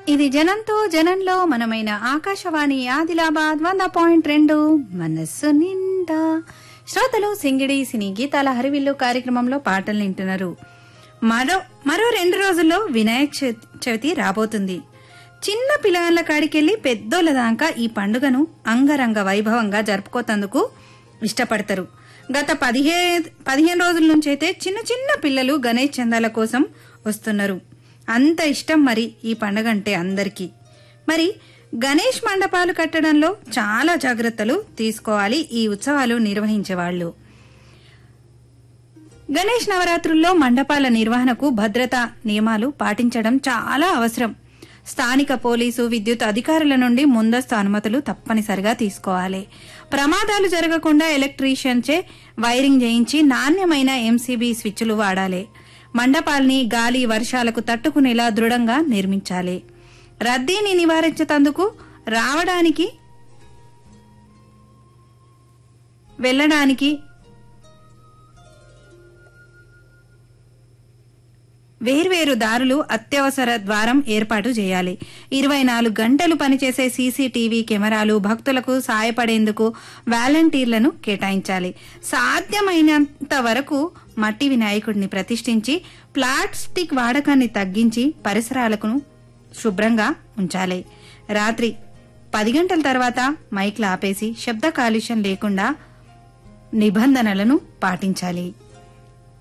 ఇది జనంతో జనంలో మనమైన ఆకాశవాణి ఆదిలాబాద్ వంద పాయింట్ రెండు మనస్సు నిండా శ్రోతలు సింగిడి సినీ గీతాల హరివిల్లు కార్యక్రమంలో పాటలు వింటున్నారు మరో మరో రెండు రోజుల్లో వినాయక చవితి- చవితి రాబోతుంది చిన్న పిల్లల కాడికెళ్లి పెద్దోళ్ళ దాకా ఈ పండుగను అంగరంగ వైభవంగా జరుపుకోతందుకు ఇష్టపడతారు గత పదిహే పదిహేను రోజుల నుంచి అయితే చిన్న చిన్న పిల్లలు గణేష్ చందాల కోసం వస్తున్నారు అంత ఇష్టం మరి ఈ పండుగ అంటే అందరికీ మరి గణేష్ మండపాలు కట్టడంలో చాలా జాగ్రత్తలు తీసుకోవాలి ఈ ఉత్సవాలు నిర్వహించేవాళ్ళు గణేష్ నవరాత్రుల్లో మండపాల నిర్వహణకు భద్రతా నియమాలు పాటించడం చాలా అవసరం స్థానిక పోలీసు విద్యుత్ అధికారుల నుండి ముందస్తు అనుమతులు తప్పనిసరిగా తీసుకోవాలి ప్రమాదాలు జరగకుండా ఎలక్ట్రీషియన్చే వైరింగ్ చేయించి నాణ్యమైన ఎంసీబీ స్విచ్లు వాడాలి మండపాల్ని గాలి వర్షాలకు తట్టుకునేలా దృఢంగా నిర్మించాలి రద్దీని నివారించేందుకు రావడానికి వెళ్ళడానికి వేర్వేరు దారులు అత్యవసర ద్వారం ఏర్పాటు చేయాలి ఇరవై నాలుగు గంటలు పనిచేసే సీసీటీవీ కెమెరాలు భక్తులకు సాయపడేందుకు వాలంటీర్లను కేటాయించాలి సాధ్యమైనంత వరకు మట్టి వినాయకుడిని ప్రతిష్ఠించి ప్లాస్టిక్ వాడకాన్ని తగ్గించి పరిసరాలకు శుభ్రంగా ఉంచాలి రాత్రి పది గంటల తర్వాత మైక్లు ఆపేసి శబ్ద కాలుష్యం లేకుండా నిబంధనలను పాటించాలి